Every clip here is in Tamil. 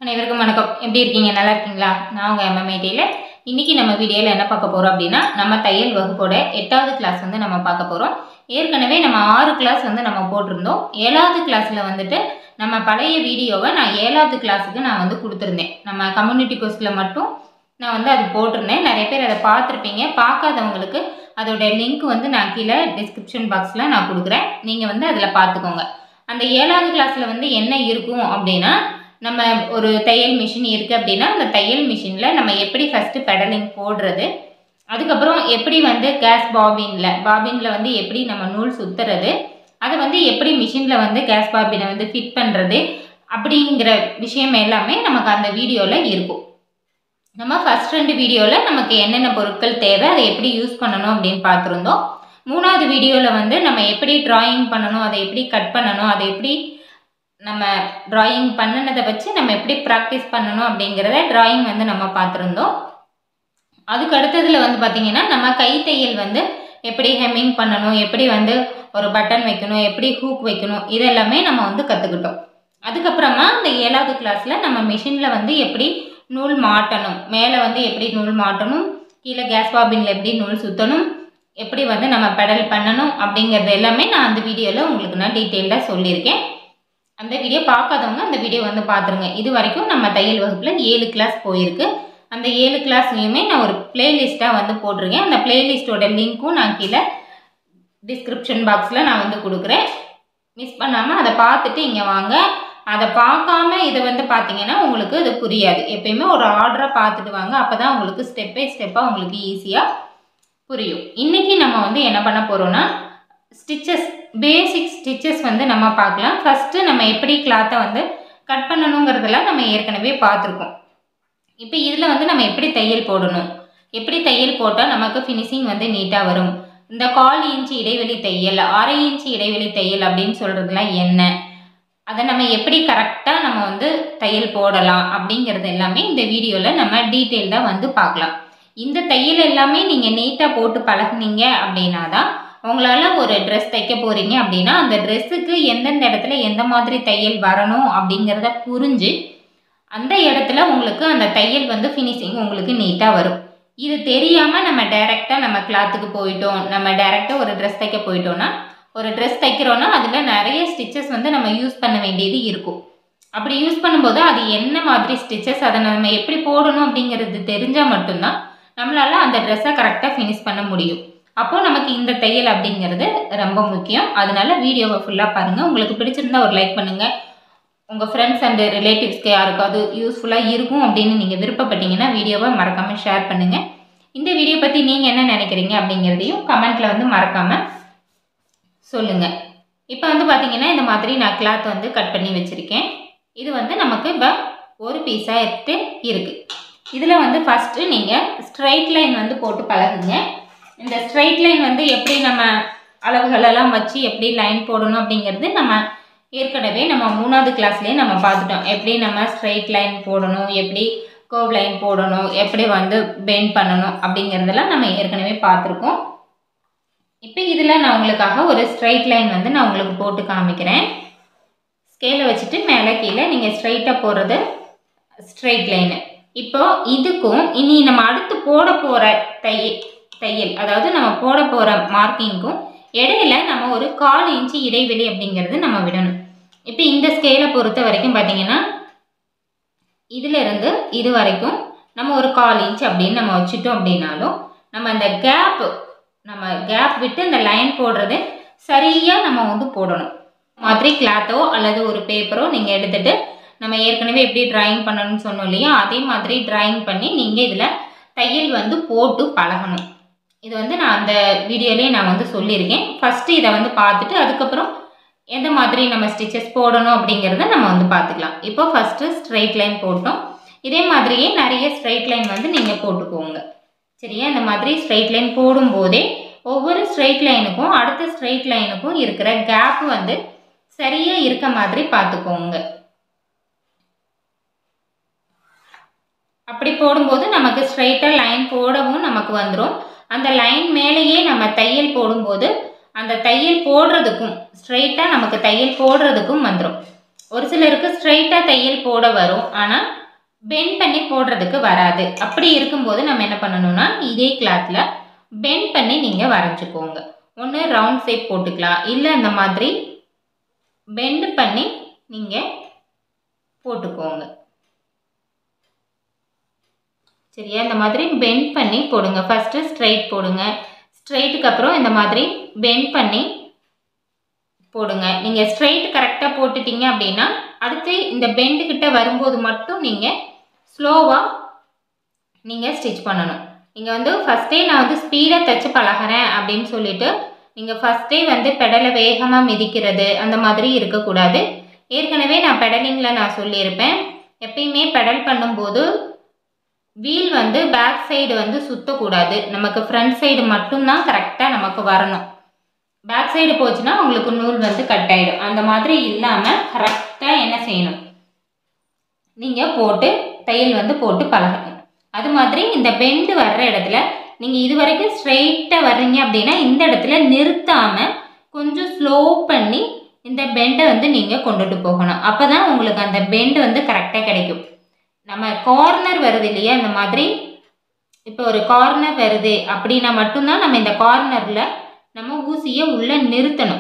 அனைவருக்கும் வணக்கம் எப்படி இருக்கீங்க நல்லா இருக்கீங்களா நான் உங்கள் எம்எம்ஏ டெய்லர் இன்னைக்கு நம்ம வீடியோவில் என்ன பார்க்க போகிறோம் அப்படின்னா நம்ம தையல் வகுப்போட எட்டாவது கிளாஸ் வந்து நம்ம பார்க்க போகிறோம் ஏற்கனவே நம்ம ஆறு கிளாஸ் வந்து நம்ம போட்டிருந்தோம் ஏழாவது கிளாஸில் வந்துட்டு நம்ம பழைய வீடியோவை நான் ஏழாவது கிளாஸுக்கு நான் வந்து கொடுத்துருந்தேன் நம்ம கம்யூனிட்டி போஸ்ட்டில் மட்டும் நான் வந்து அது போட்டிருந்தேன் நிறைய பேர் அதை பார்த்துருப்பீங்க பார்க்காதவங்களுக்கு அதோட லிங்க் வந்து நான் கீழே டிஸ்கிரிப்ஷன் பாக்ஸில் நான் கொடுக்குறேன் நீங்கள் வந்து அதில் பார்த்துக்கோங்க அந்த ஏழாவது கிளாஸில் வந்து என்ன இருக்கும் அப்படின்னா நம்ம ஒரு தையல் மிஷின் இருக்குது அப்படின்னா அந்த தையல் மிஷினில் நம்ம எப்படி ஃபஸ்ட்டு பெடலிங் போடுறது அதுக்கப்புறம் எப்படி வந்து கேஸ் பாபினில் பாபினில் வந்து எப்படி நம்ம நூல் சுற்றுறது அதை வந்து எப்படி மிஷினில் வந்து கேஸ் பாபினை வந்து ஃபிட் பண்ணுறது அப்படிங்கிற விஷயம் எல்லாமே நமக்கு அந்த வீடியோவில் இருக்கும் நம்ம ஃபஸ்ட் ரெண்டு வீடியோவில் நமக்கு என்னென்ன பொருட்கள் தேவை அதை எப்படி யூஸ் பண்ணணும் அப்படின்னு பார்த்துருந்தோம் மூணாவது வீடியோவில் வந்து நம்ம எப்படி ட்ராயிங் பண்ணணும் அதை எப்படி கட் பண்ணணும் அதை எப்படி நம்ம ட்ராயிங் பண்ணினதை வச்சு நம்ம எப்படி ப்ராக்டிஸ் பண்ணணும் அப்படிங்கிறத ட்ராயிங் வந்து நம்ம பார்த்துருந்தோம் அதுக்கு அடுத்ததில் வந்து பார்த்திங்கன்னா நம்ம கை தையல் வந்து எப்படி ஹெம்மிங் பண்ணணும் எப்படி வந்து ஒரு பட்டன் வைக்கணும் எப்படி ஹூக் வைக்கணும் இதெல்லாமே நம்ம வந்து கற்றுக்கிட்டோம் அதுக்கப்புறமா அந்த ஏழாவது கிளாஸில் நம்ம மிஷினில் வந்து எப்படி நூல் மாட்டணும் மேலே வந்து எப்படி நூல் மாட்டணும் கீழே கேஸ் பாபினில் எப்படி நூல் சுற்றணும் எப்படி வந்து நம்ம பெடல் பண்ணணும் அப்படிங்கிறது எல்லாமே நான் அந்த வீடியோவில் உங்களுக்கு நான் டீட்டெயிலாக சொல்லியிருக்கேன் அந்த வீடியோ பார்க்காதவங்க அந்த வீடியோ வந்து பார்த்துருங்க இது வரைக்கும் நம்ம தையல் வகுப்பில் ஏழு கிளாஸ் போயிருக்கு அந்த ஏழு கிளாஸ்லையுமே நான் ஒரு பிளேலிஸ்ட்டாக வந்து போட்டிருக்கேன் அந்த பிளேலிஸ்ட்டோட லிங்க்கும் நான் கீழே டிஸ்கிரிப்ஷன் பாக்ஸில் நான் வந்து கொடுக்குறேன் மிஸ் பண்ணாமல் அதை பார்த்துட்டு இங்கே வாங்க அதை பார்க்காம இதை வந்து பார்த்தீங்கன்னா உங்களுக்கு இது புரியாது எப்பயுமே ஒரு ஆர்டராக பார்த்துட்டு வாங்க அப்போ தான் உங்களுக்கு ஸ்டெப் பை ஸ்டெப்பாக உங்களுக்கு ஈஸியாக புரியும் இன்றைக்கி நம்ம வந்து என்ன பண்ண போகிறோன்னா ஸ்டிச்சஸ் பேசிக் ஸ்டிச்சஸ் வந்து நம்ம பார்க்கலாம் ஃபஸ்ட்டு நம்ம எப்படி கிளாத்தை வந்து கட் பண்ணணுங்கிறதெல்லாம் நம்ம ஏற்கனவே பார்த்துருக்கோம் இப்போ இதில் வந்து நம்ம எப்படி தையல் போடணும் எப்படி தையல் போட்டால் நமக்கு ஃபினிஷிங் வந்து நீட்டாக வரும் இந்த கால் இன்ச்சு இடைவெளி தையல் அரை இன்ச்சு இடைவெளி தையல் அப்படின்னு சொல்கிறதுலாம் என்ன அதை நம்ம எப்படி கரெக்டாக நம்ம வந்து தையல் போடலாம் அப்படிங்கிறது எல்லாமே இந்த வீடியோவில் நம்ம டீட்டெயில்டாக வந்து பார்க்கலாம் இந்த தையல் எல்லாமே நீங்கள் நீட்டாக போட்டு பழகுனீங்க அப்படின்னா தான் உங்களால் ஒரு ட்ரெஸ் தைக்க போகிறீங்க அப்படின்னா அந்த ட்ரெஸ்ஸுக்கு எந்தெந்த இடத்துல எந்த மாதிரி தையல் வரணும் அப்படிங்கிறத புரிஞ்சு அந்த இடத்துல உங்களுக்கு அந்த தையல் வந்து ஃபினிஷிங் உங்களுக்கு நீட்டாக வரும் இது தெரியாமல் நம்ம டைரெக்டாக நம்ம கிளாத்துக்கு போயிட்டோம் நம்ம டைரெக்டாக ஒரு ட்ரெஸ் தைக்க போயிட்டோம்னா ஒரு ட்ரெஸ் தைக்கிறோன்னா அதில் நிறைய ஸ்டிச்சஸ் வந்து நம்ம யூஸ் பண்ண வேண்டியது இருக்கும் அப்படி யூஸ் பண்ணும்போது அது என்ன மாதிரி ஸ்டிச்சஸ் அதை நம்ம எப்படி போடணும் அப்படிங்கிறது தெரிஞ்சால் மட்டும்தான் நம்மளால் அந்த ட்ரெஸ்ஸை கரெக்டாக ஃபினிஷ் பண்ண முடியும் அப்போது நமக்கு இந்த தையல் அப்படிங்கிறது ரொம்ப முக்கியம் அதனால வீடியோவை ஃபுல்லாக பாருங்கள் உங்களுக்கு பிடிச்சிருந்தா ஒரு லைக் பண்ணுங்கள் உங்கள் ஃப்ரெண்ட்ஸ் அண்டு ரிலேட்டிவ்ஸ்க்கு யாருக்காவது யூஸ்ஃபுல்லாக இருக்கும் அப்படின்னு நீங்கள் விருப்பப்பட்டீங்கன்னா வீடியோவை மறக்காமல் ஷேர் பண்ணுங்கள் இந்த வீடியோ பற்றி நீங்கள் என்ன நினைக்கிறீங்க அப்படிங்கிறதையும் கமெண்ட்டில் வந்து மறக்காமல் சொல்லுங்கள் இப்போ வந்து பார்த்தீங்கன்னா இந்த மாதிரி நான் கிளாத் வந்து கட் பண்ணி வச்சுருக்கேன் இது வந்து நமக்கு இப்போ ஒரு பீஸாக எடுத்து இருக்குது இதில் வந்து ஃபஸ்ட்டு நீங்கள் ஸ்ட்ரைட் லைன் வந்து போட்டு பழகுங்க இந்த ஸ்ட்ரைட் லைன் வந்து எப்படி நம்ம அளவுகளெல்லாம் வச்சு எப்படி லைன் போடணும் அப்படிங்கிறது நம்ம ஏற்கனவே நம்ம மூணாவது கிளாஸ்லேயே நம்ம பார்த்துட்டோம் எப்படி நம்ம ஸ்ட்ரைட் லைன் போடணும் எப்படி கோவ் லைன் போடணும் எப்படி வந்து பெண்ட் பண்ணணும் அப்படிங்கிறதெல்லாம் நம்ம ஏற்கனவே பார்த்துருக்கோம் இப்போ இதில் நான் உங்களுக்காக ஒரு ஸ்ட்ரைட் லைன் வந்து நான் உங்களுக்கு போட்டு காமிக்கிறேன் ஸ்கேலை வச்சுட்டு மேலே கீழே நீங்கள் ஸ்ட்ரைட்டாக போடுறது ஸ்ட்ரைட் லைனு இப்போ இதுக்கும் இனி நம்ம அடுத்து போட போகிற தையல் தையல் அதாவது நம்ம போட போகிற மார்க்கிங்க்கும் இடையில நம்ம ஒரு கால் இன்ச்சு இடைவெளி அப்படிங்கிறது நம்ம விடணும் இப்போ இந்த ஸ்கேலை பொறுத்த வரைக்கும் பார்த்தீங்கன்னா இதிலிருந்து இது வரைக்கும் நம்ம ஒரு கால் இன்ச் அப்படின்னு நம்ம வச்சுட்டோம் அப்படின்னாலும் நம்ம அந்த கேப் நம்ம கேப் விட்டு இந்த லைன் போடுறது சரியாக நம்ம வந்து போடணும் மாதிரி கிளாத்தோ அல்லது ஒரு பேப்பரோ நீங்கள் எடுத்துகிட்டு நம்ம ஏற்கனவே எப்படி ட்ராயிங் பண்ணணும்னு சொன்னோம் இல்லையா அதே மாதிரி ட்ராயிங் பண்ணி நீங்கள் இதில் தையல் வந்து போட்டு பழகணும் இது வந்து நான் அந்த வீடியோலேயே நான் வந்து சொல்லியிருக்கேன் ஃபஸ்ட்டு இதை வந்து பார்த்துட்டு அதுக்கப்புறம் எந்த மாதிரி நம்ம ஸ்டிச்சஸ் போடணும் அப்படிங்கிறத நம்ம வந்து பார்த்துக்கலாம் இப்போ ஃபஸ்ட்டு ஸ்ட்ரைட் லைன் போட்டோம் இதே மாதிரியே நிறைய ஸ்ட்ரைட் லைன் வந்து நீங்கள் போட்டுக்கோங்க சரியா இந்த மாதிரி ஸ்ட்ரைட் லைன் போடும்போதே ஒவ்வொரு ஸ்ட்ரைட் லைனுக்கும் அடுத்த ஸ்ட்ரைட் லைனுக்கும் இருக்கிற கேப் வந்து சரியாக இருக்க மாதிரி பார்த்துக்கோங்க அப்படி போடும்போது நமக்கு ஸ்ட்ரைட்டாக லைன் போடவும் நமக்கு வந்துடும் அந்த லைன் மேலேயே நம்ம தையல் போடும்போது அந்த தையல் போடுறதுக்கும் ஸ்ட்ரைட்டாக நமக்கு தையல் போடுறதுக்கும் வந்துடும் ஒரு சிலருக்கு ஸ்ட்ரைட்டாக தையல் போட வரும் ஆனால் பெண்ட் பண்ணி போடுறதுக்கு வராது அப்படி இருக்கும்போது நம்ம என்ன பண்ணணும்னா இதே கிளாத்தில் பெண்ட் பண்ணி நீங்கள் வரைஞ்சிக்கோங்க ஒன்று ரவுண்ட் ஷேப் போட்டுக்கலாம் இல்லை இந்த மாதிரி பெண்ட் பண்ணி நீங்கள் போட்டுக்கோங்க சரியா இந்த மாதிரி பெண்ட் பண்ணி போடுங்க ஃபஸ்ட்டு ஸ்ட்ரைட் போடுங்க ஸ்ட்ரைட்டுக்கு அப்புறம் இந்த மாதிரி பெண்ட் பண்ணி போடுங்க நீங்கள் ஸ்ட்ரைட் கரெக்டாக போட்டுட்டீங்க அப்படின்னா அடுத்து இந்த பெண்டு கிட்ட வரும்போது மட்டும் நீங்கள் ஸ்லோவாக நீங்கள் ஸ்டிச் பண்ணணும் நீங்கள் வந்து ஃபஸ்ட்டே நான் வந்து ஸ்பீடாக தைச்சு பழகிறேன் அப்படின்னு சொல்லிட்டு நீங்கள் ஃபஸ்ட்டே வந்து பெடலை வேகமாக மிதிக்கிறது அந்த மாதிரி இருக்கக்கூடாது ஏற்கனவே நான் பெடலிங்கில் நான் சொல்லியிருப்பேன் எப்பயுமே பெடல் பண்ணும்போது வீல் வந்து பேக் சைடு வந்து சுற்றக்கூடாது நமக்கு ஃப்ரண்ட் சைடு மட்டும்தான் கரெக்டாக நமக்கு வரணும் பேக் சைடு போச்சுன்னா உங்களுக்கு நூல் வந்து கட் ஆகிடும் அந்த மாதிரி இல்லாமல் கரெக்டாக என்ன செய்யணும் நீங்கள் போட்டு தையல் வந்து போட்டு பழகணும் அது மாதிரி இந்த பெண்டு வர்ற இடத்துல நீங்கள் இது வரைக்கும் ஸ்ட்ரைட்டாக வர்றீங்க அப்படின்னா இந்த இடத்துல நிறுத்தாமல் கொஞ்சம் ஸ்லோ பண்ணி இந்த பெண்டை வந்து நீங்கள் கொண்டுட்டு போகணும் அப்போ தான் உங்களுக்கு அந்த பெண்டு வந்து கரெக்டாக கிடைக்கும் நம்ம கார்னர் வருது இல்லையா இந்த மாதிரி இப்போ ஒரு கார்னர் வருது அப்படின்னா மட்டும்தான் நம்ம இந்த கார்னரில் நம்ம ஊசியை உள்ளே நிறுத்தணும்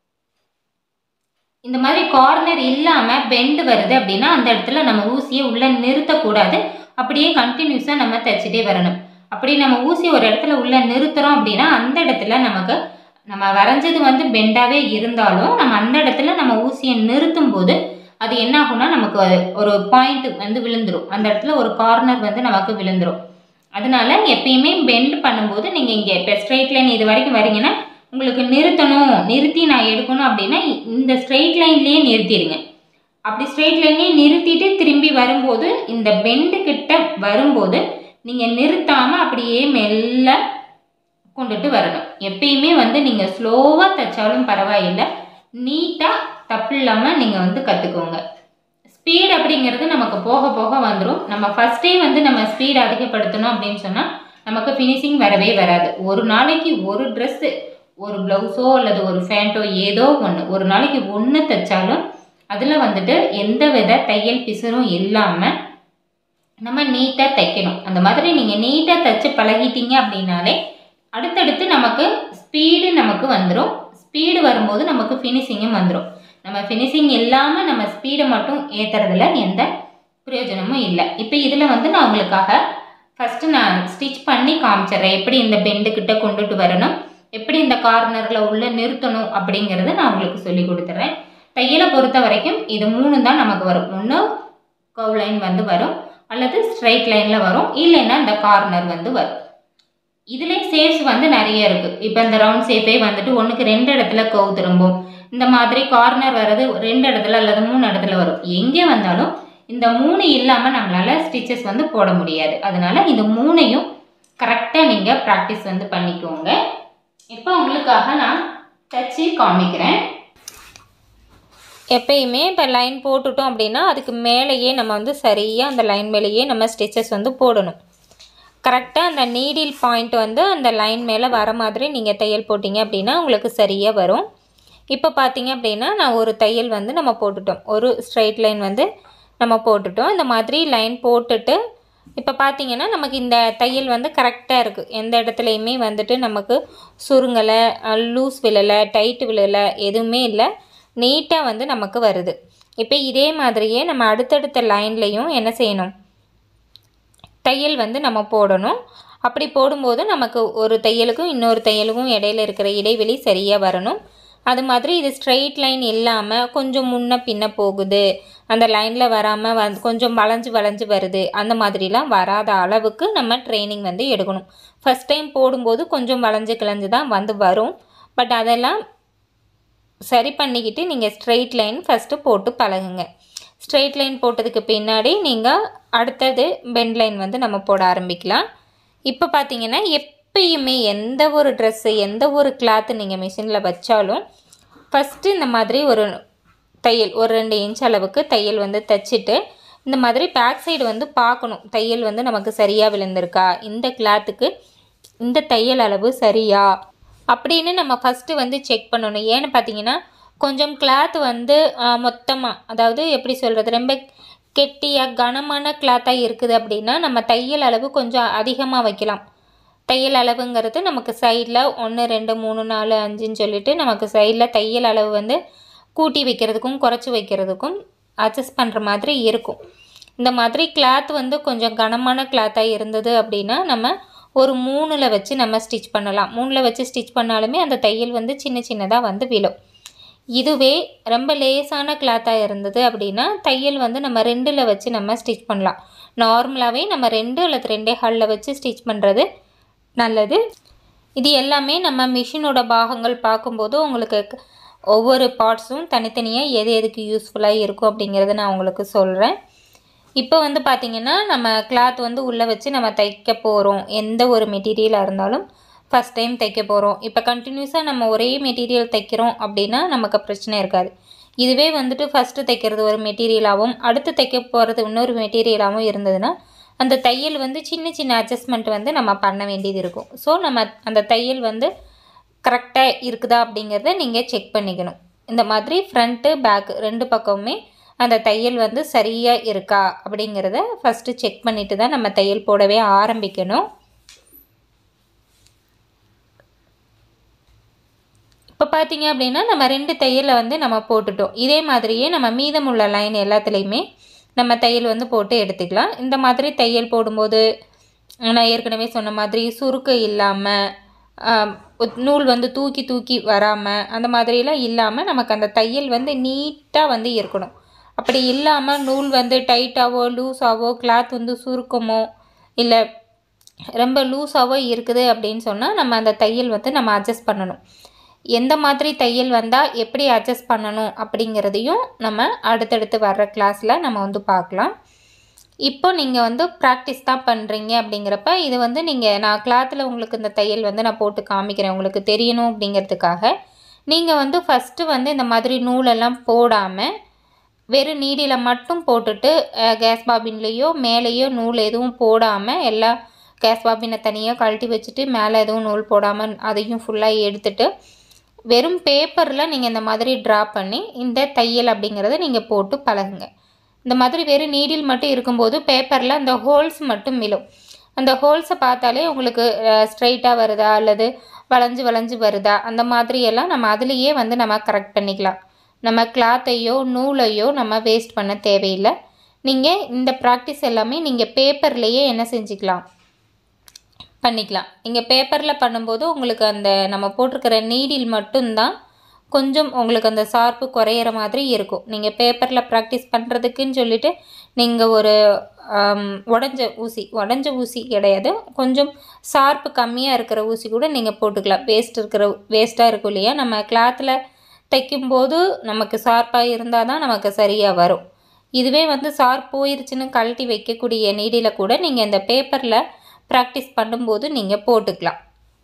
இந்த மாதிரி கார்னர் இல்லாமல் பெண்டு வருது அப்படின்னா அந்த இடத்துல நம்ம ஊசியை உள்ளே நிறுத்தக்கூடாது அப்படியே கண்டினியூஸாக நம்ம தைச்சிட்டே வரணும் அப்படி நம்ம ஊசி ஒரு இடத்துல உள்ளே நிறுத்துகிறோம் அப்படின்னா அந்த இடத்துல நமக்கு நம்ம வரைஞ்சது வந்து பெண்டாகவே இருந்தாலும் நம்ம அந்த இடத்துல நம்ம ஊசியை நிறுத்தும் போது அது என்ன ஆகும்னா நமக்கு ஒரு பாயிண்ட் வந்து விழுந்துடும் அந்த இடத்துல ஒரு கார்னர் வந்து நமக்கு விழுந்துடும் அதனால எப்பயுமே பெண்ட் பண்ணும்போது நீங்கள் இங்கே இப்போ ஸ்ட்ரைட் லைன் இது வரைக்கும் வரீங்கன்னா உங்களுக்கு நிறுத்தணும் நிறுத்தி நான் எடுக்கணும் அப்படின்னா இந்த ஸ்ட்ரெயிட் லைன்லேயே நிறுத்திடுங்க அப்படி ஸ்ட்ரெயிட் லைன்லேயே நிறுத்திட்டு திரும்பி வரும்போது இந்த பெண்டு கிட்ட வரும்போது நீங்கள் நிறுத்தாமல் அப்படியே மெல்ல கொண்டுட்டு வரணும் எப்பயுமே வந்து நீங்கள் ஸ்லோவாக தைச்சாலும் பரவாயில்லை நீட்டாக தப்பு இல்லாமல் நீங்கள் வந்து கற்றுக்கோங்க ஸ்பீட் அப்படிங்கிறது நமக்கு போக போக வந்துடும் நம்ம ஃபஸ்ட்டே வந்து நம்ம ஸ்பீட் அதிகப்படுத்தணும் அப்படின்னு சொன்னால் நமக்கு ஃபினிஷிங் வரவே வராது ஒரு நாளைக்கு ஒரு ட்ரெஸ்ஸு ஒரு ப்ளவுஸோ அல்லது ஒரு ஃபேண்ட்டோ ஏதோ ஒன்று ஒரு நாளைக்கு ஒன்று தைச்சாலும் அதில் வந்துட்டு எந்த வித தையல் பிசுறும் இல்லாமல் நம்ம நீட்டாக தைக்கணும் அந்த மாதிரி நீங்கள் நீட்டாக தைச்சு பழகிட்டீங்க அப்படின்னாலே அடுத்தடுத்து நமக்கு ஸ்பீடு நமக்கு வந்துடும் ஸ்பீடு வரும்போது நமக்கு ஃபினிஷிங்கும் வந்துடும் நம்ம ஃபினிஷிங் இல்லாமல் நம்ம ஸ்பீடை மட்டும் ஏற்றுறதுல எந்த பிரயோஜனமும் இல்லை இப்போ இதில் வந்து நான் உங்களுக்காக ஃபஸ்ட்டு நான் ஸ்டிச் பண்ணி காமிச்சிட்றேன் எப்படி இந்த பெண்டுக்கிட்ட கொண்டுட்டு வரணும் எப்படி இந்த கார்னரில் உள்ள நிறுத்தணும் அப்படிங்கிறத நான் உங்களுக்கு சொல்லி கொடுத்துட்றேன் தையலை பொறுத்த வரைக்கும் இது மூணு தான் நமக்கு வரும் ஒன்று கவ் லைன் வந்து வரும் அல்லது ஸ்ட்ரைட் லைனில் வரும் இல்லைன்னா இந்த கார்னர் வந்து வரும் இதுலேயே ஷேப்ஸ் வந்து நிறைய இருக்குது இப்போ இந்த ரவுண்ட் ஷேப்பே வந்துட்டு ஒன்றுக்கு ரெண்டு இடத்துல கவு திரும்பும் இந்த மாதிரி கார்னர் வர்றது ரெண்டு இடத்துல அல்லது மூணு இடத்துல வரும் எங்கே வந்தாலும் இந்த மூணு இல்லாமல் நம்மளால் ஸ்டிச்சஸ் வந்து போட முடியாது அதனால இந்த மூணையும் கரெக்டாக நீங்கள் ப்ராக்டிஸ் வந்து பண்ணிக்கோங்க இப்போ உங்களுக்காக நான் தச்சு காமிக்கிறேன் எப்பயுமே இப்போ லைன் போட்டுட்டோம் அப்படின்னா அதுக்கு மேலேயே நம்ம வந்து சரியாக அந்த லைன் மேலேயே நம்ம ஸ்டிச்சஸ் வந்து போடணும் கரெக்டாக அந்த நீடில் பாயிண்ட் வந்து அந்த லைன் மேலே வர மாதிரி நீங்கள் தையல் போட்டிங்க அப்படின்னா உங்களுக்கு சரியாக வரும் இப்போ பார்த்தீங்க அப்படின்னா நான் ஒரு தையல் வந்து நம்ம போட்டுட்டோம் ஒரு ஸ்ட்ரைட் லைன் வந்து நம்ம போட்டுட்டோம் இந்த மாதிரி லைன் போட்டுட்டு இப்போ பார்த்தீங்கன்னா நமக்கு இந்த தையல் வந்து கரெக்டாக இருக்குது எந்த இடத்துலையுமே வந்துட்டு நமக்கு சுருங்கலை லூஸ் விழலை டைட்டு விழலை எதுவுமே இல்லை நீட்டாக வந்து நமக்கு வருது இப்போ இதே மாதிரியே நம்ம அடுத்தடுத்த லைன்லேயும் என்ன செய்யணும் தையல் வந்து நம்ம போடணும் அப்படி போடும்போது நமக்கு ஒரு தையலுக்கும் இன்னொரு தையலுக்கும் இடையில இருக்கிற இடைவெளி சரியாக வரணும் அது மாதிரி இது ஸ்ட்ரெயிட் லைன் இல்லாமல் கொஞ்சம் முன்ன பின்ன போகுது அந்த லைனில் வராமல் வந்து கொஞ்சம் வளைஞ்சு வளைஞ்சு வருது அந்த மாதிரிலாம் வராத அளவுக்கு நம்ம ட்ரைனிங் வந்து எடுக்கணும் ஃபஸ்ட் டைம் போடும்போது கொஞ்சம் வளைஞ்சு கிளஞ்சு தான் வந்து வரும் பட் அதெல்லாம் சரி பண்ணிக்கிட்டு நீங்கள் ஸ்ட்ரெயிட் லைன் ஃபஸ்ட்டு போட்டு பழகுங்க ஸ்ட்ரெயிட் லைன் போட்டதுக்கு பின்னாடி நீங்கள் அடுத்தது பெண்ட் லைன் வந்து நம்ம போட ஆரம்பிக்கலாம் இப்போ பார்த்தீங்கன்னா எப்பயுமே எந்த ஒரு ட்ரெஸ்ஸு எந்த ஒரு கிளாத்து நீங்கள் மிஷினில் வச்சாலும் ஃபஸ்ட்டு இந்த மாதிரி ஒரு தையல் ஒரு ரெண்டு இன்ச் அளவுக்கு தையல் வந்து தைச்சிட்டு இந்த மாதிரி பேக் சைடு வந்து பார்க்கணும் தையல் வந்து நமக்கு சரியாக விழுந்திருக்கா இந்த கிளாத்துக்கு இந்த தையல் அளவு சரியா அப்படின்னு நம்ம ஃபஸ்ட்டு வந்து செக் பண்ணணும் ஏன்னு பார்த்தீங்கன்னா கொஞ்சம் கிளாத் வந்து மொத்தமாக அதாவது எப்படி சொல்கிறது ரொம்ப கெட்டியாக கனமான கிளாத்தாக இருக்குது அப்படின்னா நம்ம தையல் அளவு கொஞ்சம் அதிகமாக வைக்கலாம் தையல் அளவுங்கிறது நமக்கு சைடில் ஒன்று ரெண்டு மூணு நாலு அஞ்சுன்னு சொல்லிட்டு நமக்கு சைடில் தையல் அளவு வந்து கூட்டி வைக்கிறதுக்கும் குறைச்சி வைக்கிறதுக்கும் அட்ஜஸ்ட் பண்ணுற மாதிரி இருக்கும் இந்த மாதிரி கிளாத் வந்து கொஞ்சம் கனமான கிளாத்தாக இருந்தது அப்படின்னா நம்ம ஒரு மூணில் வச்சு நம்ம ஸ்டிச் பண்ணலாம் மூணில் வச்சு ஸ்டிச் பண்ணாலுமே அந்த தையல் வந்து சின்ன சின்னதாக வந்து விழும் இதுவே ரொம்ப லேசான கிளாத்தாக இருந்தது அப்படின்னா தையல் வந்து நம்ம ரெண்டில் வச்சு நம்ம ஸ்டிச் பண்ணலாம் நார்மலாகவே நம்ம ரெண்டு அல்லது ரெண்டே ஹாலில் வச்சு ஸ்டிச் பண்ணுறது நல்லது இது எல்லாமே நம்ம மிஷினோட பாகங்கள் பார்க்கும்போது உங்களுக்கு ஒவ்வொரு பார்ட்ஸும் தனித்தனியாக எது எதுக்கு யூஸ்ஃபுல்லாக இருக்கும் அப்படிங்கிறத நான் உங்களுக்கு சொல்கிறேன் இப்போ வந்து பார்த்திங்கன்னா நம்ம கிளாத் வந்து உள்ளே வச்சு நம்ம தைக்க போகிறோம் எந்த ஒரு மெட்டீரியலாக இருந்தாலும் ஃபஸ்ட் டைம் தைக்க போகிறோம் இப்போ கண்டினியூஸாக நம்ம ஒரே மெட்டீரியல் தைக்கிறோம் அப்படின்னா நமக்கு பிரச்சனை இருக்காது இதுவே வந்துட்டு ஃபஸ்ட்டு தைக்கிறது ஒரு மெட்டீரியலாகவும் அடுத்து தைக்க போகிறது இன்னொரு மெட்டீரியலாகவும் இருந்ததுன்னா அந்த தையல் வந்து சின்ன சின்ன அட்ஜஸ்ட்மெண்ட் வந்து நம்ம பண்ண வேண்டியது இருக்கும் ஸோ நம்ம அந்த தையல் வந்து கரெக்டாக இருக்குதா அப்படிங்கிறத நீங்கள் செக் பண்ணிக்கணும் இந்த மாதிரி ஃப்ரண்ட்டு பேக்கு ரெண்டு பக்கமுமே அந்த தையல் வந்து சரியாக இருக்கா அப்படிங்கிறத ஃபஸ்ட்டு செக் பண்ணிவிட்டு தான் நம்ம தையல் போடவே ஆரம்பிக்கணும் இப்போ பார்த்தீங்க அப்படின்னா நம்ம ரெண்டு தையலை வந்து நம்ம போட்டுட்டோம் இதே மாதிரியே நம்ம மீதமுள்ள லைன் எல்லாத்துலேயுமே நம்ம தையல் வந்து போட்டு எடுத்துக்கலாம் இந்த மாதிரி தையல் போடும்போது நான் ஏற்கனவே சொன்ன மாதிரி சுருக்கு இல்லாமல் நூல் வந்து தூக்கி தூக்கி வராமல் அந்த மாதிரிலாம் இல்லாமல் நமக்கு அந்த தையல் வந்து நீட்டாக வந்து இருக்கணும் அப்படி இல்லாமல் நூல் வந்து டைட்டாவோ லூஸாவோ கிளாத் வந்து சுருக்கமோ இல்லை ரொம்ப லூஸாவோ இருக்குது அப்படின்னு சொன்னால் நம்ம அந்த தையல் வந்து நம்ம அட்ஜஸ்ட் பண்ணணும் எந்த மாதிரி தையல் வந்தால் எப்படி அட்ஜஸ்ட் பண்ணணும் அப்படிங்கிறதையும் நம்ம அடுத்தடுத்து வர்ற கிளாஸில் நம்ம வந்து பார்க்கலாம் இப்போ நீங்கள் வந்து ப்ராக்டிஸ் தான் பண்ணுறீங்க அப்படிங்கிறப்ப இது வந்து நீங்கள் நான் கிளாத்தில் உங்களுக்கு இந்த தையல் வந்து நான் போட்டு காமிக்கிறேன் உங்களுக்கு தெரியணும் அப்படிங்கிறதுக்காக நீங்கள் வந்து ஃபஸ்ட்டு வந்து இந்த மாதிரி நூலெல்லாம் போடாமல் வெறும் நீடியில் மட்டும் போட்டுட்டு கேஸ் பாபின்லேயோ மேலேயோ நூல் எதுவும் போடாமல் எல்லா கேஸ் பாபினை தனியாக கழட்டி வச்சுட்டு மேலே எதுவும் நூல் போடாமல் அதையும் ஃபுல்லாக எடுத்துட்டு வெறும் பேப்பரில் நீங்கள் இந்த மாதிரி ட்ரா பண்ணி இந்த தையல் அப்படிங்கிறத நீங்கள் போட்டு பழகுங்க இந்த மாதிரி வெறும் நீடில் மட்டும் இருக்கும்போது பேப்பரில் அந்த ஹோல்ஸ் மட்டும் விழும் அந்த ஹோல்ஸை பார்த்தாலே உங்களுக்கு ஸ்ட்ரைட்டாக வருதா அல்லது வளைஞ்சு வளைஞ்சு வருதா அந்த மாதிரியெல்லாம் நம்ம அதுலேயே வந்து நம்ம கரெக்ட் பண்ணிக்கலாம் நம்ம கிளாத்தையோ நூலையோ நம்ம வேஸ்ட் பண்ண தேவையில்லை நீங்கள் இந்த ப்ராக்டிஸ் எல்லாமே நீங்கள் பேப்பர்லேயே என்ன செஞ்சுக்கலாம் பண்ணிக்கலாம் நீங்கள் பேப்பரில் பண்ணும்போது உங்களுக்கு அந்த நம்ம போட்டிருக்கிற நீடில் மட்டும்தான் கொஞ்சம் உங்களுக்கு அந்த சார்பு குறையிற மாதிரி இருக்கும் நீங்கள் பேப்பரில் ப்ராக்டிஸ் பண்ணுறதுக்குன்னு சொல்லிட்டு நீங்கள் ஒரு உடஞ்ச ஊசி உடஞ்ச ஊசி கிடையாது கொஞ்சம் சார்பு கம்மியாக இருக்கிற ஊசி கூட நீங்கள் போட்டுக்கலாம் வேஸ்ட் இருக்கிற வேஸ்ட்டாக இருக்கும் இல்லையா நம்ம கிளாத்தில் தைக்கும்போது நமக்கு ஷார்ப்பாக இருந்தால் தான் நமக்கு சரியாக வரும் இதுவே வந்து ஷார்ப் போயிருச்சுன்னு கழட்டி வைக்கக்கூடிய நீடியில் கூட நீங்கள் இந்த பேப்பரில் ப்ராக்டிஸ் பண்ணும்போது நீங்கள் போட்டுக்கலாம்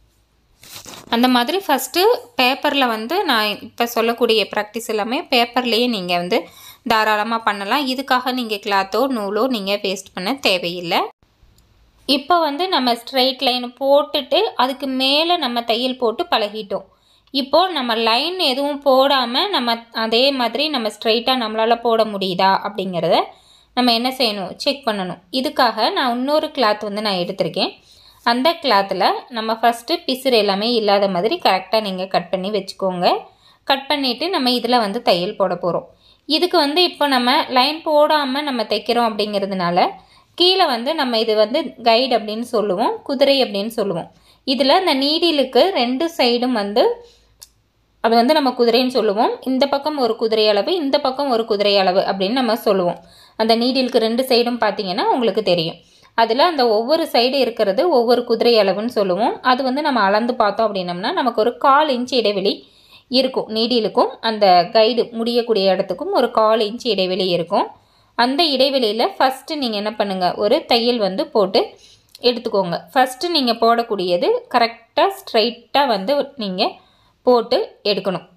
அந்த மாதிரி ஃபஸ்ட்டு பேப்பரில் வந்து நான் இப்போ சொல்லக்கூடிய ப்ராக்டிஸ் எல்லாமே பேப்பர்லேயே நீங்கள் வந்து தாராளமாக பண்ணலாம் இதுக்காக நீங்கள் கிளாத்தோ நூலோ நீங்கள் வேஸ்ட் பண்ண தேவையில்லை இப்போ வந்து நம்ம ஸ்ட்ரைட் லைன் போட்டுட்டு அதுக்கு மேலே நம்ம தையல் போட்டு பழகிட்டோம் இப்போது நம்ம லைன் எதுவும் போடாமல் நம்ம அதே மாதிரி நம்ம ஸ்ட்ரைட்டாக நம்மளால் போட முடியுதா அப்படிங்கிறத நம்ம என்ன செய்யணும் செக் பண்ணணும் இதுக்காக நான் இன்னொரு கிளாத் வந்து நான் எடுத்திருக்கேன் அந்த கிளாத்தில் நம்ம ஃபஸ்ட்டு பிசுறு எல்லாமே இல்லாத மாதிரி கரெக்டாக நீங்கள் கட் பண்ணி வச்சுக்கோங்க கட் பண்ணிவிட்டு நம்ம இதில் வந்து தையல் போட போகிறோம் இதுக்கு வந்து இப்போ நம்ம லைன் போடாமல் நம்ம தைக்கிறோம் அப்படிங்கிறதுனால கீழே வந்து நம்ம இது வந்து கைடு அப்படின்னு சொல்லுவோம் குதிரை அப்படின்னு சொல்லுவோம் இதில் இந்த நீடிலுக்கு ரெண்டு சைடும் வந்து அது வந்து நம்ம குதிரைன்னு சொல்லுவோம் இந்த பக்கம் ஒரு குதிரை அளவு இந்த பக்கம் ஒரு குதிரை அளவு அப்படின்னு நம்ம சொல்லுவோம் அந்த நீடிலுக்கு ரெண்டு சைடும் பார்த்தீங்கன்னா உங்களுக்கு தெரியும் அதில் அந்த ஒவ்வொரு சைடு இருக்கிறது ஒவ்வொரு குதிரை அளவுன்னு சொல்லுவோம் அது வந்து நம்ம அளந்து பார்த்தோம் அப்படின்னம்னா நமக்கு ஒரு கால் இன்ச் இடைவெளி இருக்கும் நீடிலுக்கும் அந்த கைடு முடியக்கூடிய இடத்துக்கும் ஒரு கால் இன்ச் இடைவெளி இருக்கும் அந்த இடைவெளியில் ஃபஸ்ட்டு நீங்கள் என்ன பண்ணுங்கள் ஒரு தையல் வந்து போட்டு எடுத்துக்கோங்க ஃபஸ்ட்டு நீங்கள் போடக்கூடியது கரெக்டாக ஸ்ட்ரைட்டாக வந்து நீங்கள் போட்டு எடுக்கணும்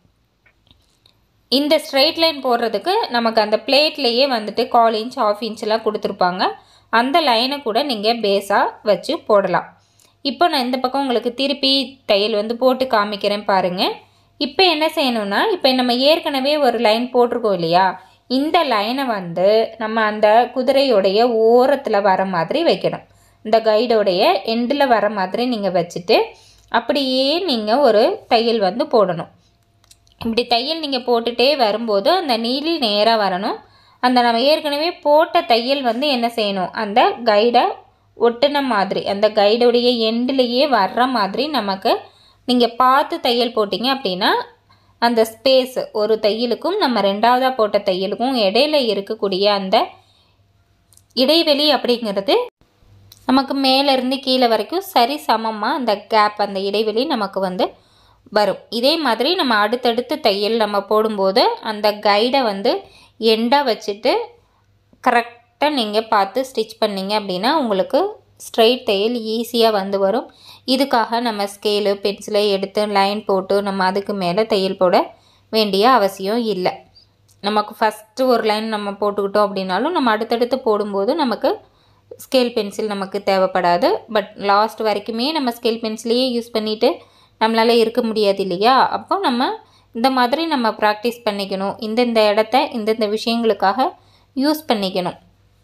இந்த ஸ்ட்ரைட் லைன் போடுறதுக்கு நமக்கு அந்த பிளேட்லேயே வந்துட்டு கால் இன்ச் ஆஃப் இன்ச்லாம் கொடுத்துருப்பாங்க அந்த லைனை கூட நீங்கள் பேஸாக வச்சு போடலாம் இப்போ நான் இந்த பக்கம் உங்களுக்கு திருப்பி தையல் வந்து போட்டு காமிக்கிறேன் பாருங்கள் இப்போ என்ன செய்யணும்னா இப்போ நம்ம ஏற்கனவே ஒரு லைன் போட்டிருக்கோம் இல்லையா இந்த லைனை வந்து நம்ம அந்த குதிரையுடைய ஓரத்தில் வர மாதிரி வைக்கணும் இந்த கைடோடைய எண்டில் வர மாதிரி நீங்கள் வச்சுட்டு அப்படியே நீங்கள் ஒரு தையல் வந்து போடணும் இப்படி தையல் நீங்கள் போட்டுகிட்டே வரும்போது அந்த நீல் நேராக வரணும் அந்த நம்ம ஏற்கனவே போட்ட தையல் வந்து என்ன செய்யணும் அந்த கைடை ஒட்டின மாதிரி அந்த கைடுடைய எண்டுலேயே வர்ற மாதிரி நமக்கு நீங்கள் பார்த்து தையல் போட்டிங்க அப்படின்னா அந்த ஸ்பேஸ் ஒரு தையலுக்கும் நம்ம ரெண்டாவதாக போட்ட தையலுக்கும் இடையில இருக்கக்கூடிய அந்த இடைவெளி அப்படிங்கிறது நமக்கு மேலேருந்து கீழே வரைக்கும் சரி சமமாக அந்த கேப் அந்த இடைவெளி நமக்கு வந்து வரும் இதே மாதிரி நம்ம அடுத்தடுத்து தையல் நம்ம போடும்போது அந்த கைடை வந்து எண்டாக வச்சுட்டு கரெக்டாக நீங்கள் பார்த்து ஸ்டிச் பண்ணிங்க அப்படின்னா உங்களுக்கு ஸ்ட்ரைட் தையல் ஈஸியாக வந்து வரும் இதுக்காக நம்ம ஸ்கேலு பென்சிலை எடுத்து லைன் போட்டு நம்ம அதுக்கு மேலே தையல் போட வேண்டிய அவசியம் இல்லை நமக்கு ஃபஸ்ட்டு ஒரு லைன் நம்ம போட்டுக்கிட்டோம் அப்படின்னாலும் நம்ம அடுத்தடுத்து போடும்போது நமக்கு ஸ்கேல் பென்சில் நமக்கு தேவைப்படாது பட் லாஸ்ட் வரைக்குமே நம்ம ஸ்கேல் பென்சிலையே யூஸ் பண்ணிவிட்டு நம்மளால் இருக்க முடியாது இல்லையா அப்போ நம்ம இந்த மாதிரி நம்ம ப்ராக்டிஸ் பண்ணிக்கணும் இந்தந்த இடத்த இந்தந்த விஷயங்களுக்காக யூஸ் பண்ணிக்கணும்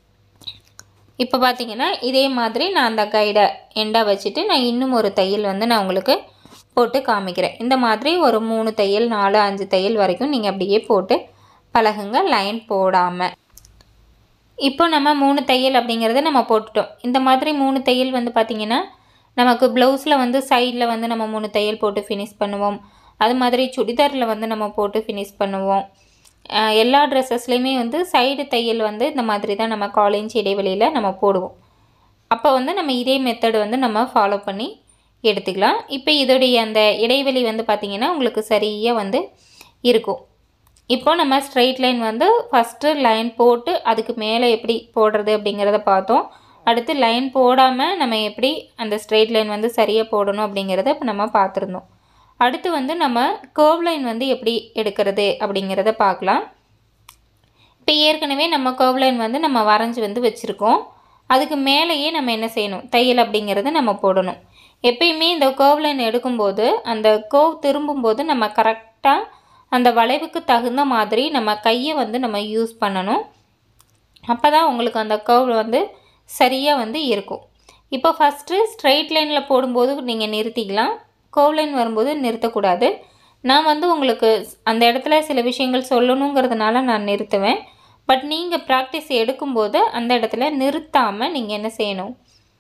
இப்போ பார்த்தீங்கன்னா இதே மாதிரி நான் அந்த கைடை எண்டாக வச்சுட்டு நான் இன்னும் ஒரு தையல் வந்து நான் உங்களுக்கு போட்டு காமிக்கிறேன் இந்த மாதிரி ஒரு மூணு தையல் நாலு அஞ்சு தையல் வரைக்கும் நீங்கள் அப்படியே போட்டு பழகுங்க லைன் போடாமல் இப்போ நம்ம மூணு தையல் அப்படிங்கிறத நம்ம போட்டுட்டோம் இந்த மாதிரி மூணு தையல் வந்து பார்த்திங்கன்னா நமக்கு ப்ளவுஸில் வந்து சைடில் வந்து நம்ம மூணு தையல் போட்டு ஃபினிஷ் பண்ணுவோம் அது மாதிரி சுடிதாரில் வந்து நம்ம போட்டு ஃபினிஷ் பண்ணுவோம் அஹ் எல்லா ட்ரெஸ்ஸஸ்லேயுமே வந்து சைடு தையல் வந்து இந்த மாதிரி தான் நம்ம காலேஜ் இடைவெளியில் நம்ம போடுவோம் அப்போ வந்து நம்ம இதே மெத்தட் வந்து நம்ம ஃபாலோ பண்ணி எடுத்துக்கலாம் இப்போ இதோடைய அந்த இடைவெளி வந்து பார்த்திங்கன்னா உங்களுக்கு சரியாக வந்து இருக்கும் இப்போ நம்ம ஸ்ட்ரைட் லைன் வந்து ஃபஸ்ட்டு லைன் போட்டு அதுக்கு மேலே எப்படி போடுறது அப்படிங்கிறத பார்த்தோம் அடுத்து லைன் போடாமல் நம்ம எப்படி அந்த ஸ்ட்ரைட் லைன் வந்து சரியாக போடணும் அப்படிங்கிறத இப்போ நம்ம பார்த்துருந்தோம் அடுத்து வந்து நம்ம கர்வ் லைன் வந்து எப்படி எடுக்கிறது அப்படிங்கிறத பார்க்கலாம் இப்போ ஏற்கனவே நம்ம கர்வ் லைன் வந்து நம்ம வரைஞ்சி வந்து வச்சுருக்கோம் அதுக்கு மேலேயே நம்ம என்ன செய்யணும் தையல் அப்படிங்கிறத நம்ம போடணும் எப்பயுமே இந்த கர்வ் லைன் எடுக்கும்போது அந்த கர்வ் திரும்பும்போது நம்ம கரெக்டாக அந்த வளைவுக்கு தகுந்த மாதிரி நம்ம கையை வந்து நம்ம யூஸ் பண்ணணும் அப்போ தான் உங்களுக்கு அந்த கர்வ் வந்து சரியாக வந்து இருக்கும் இப்போ ஃபஸ்ட்டு ஸ்ட்ரைட் லைனில் போடும்போது நீங்கள் நிறுத்திக்கலாம் கர்வ் லைன் வரும்போது நிறுத்தக்கூடாது நான் வந்து உங்களுக்கு அந்த இடத்துல சில விஷயங்கள் சொல்லணுங்கிறதுனால நான் நிறுத்துவேன் பட் நீங்கள் ப்ராக்டிஸ் எடுக்கும்போது அந்த இடத்துல நிறுத்தாமல் நீங்கள் என்ன செய்யணும்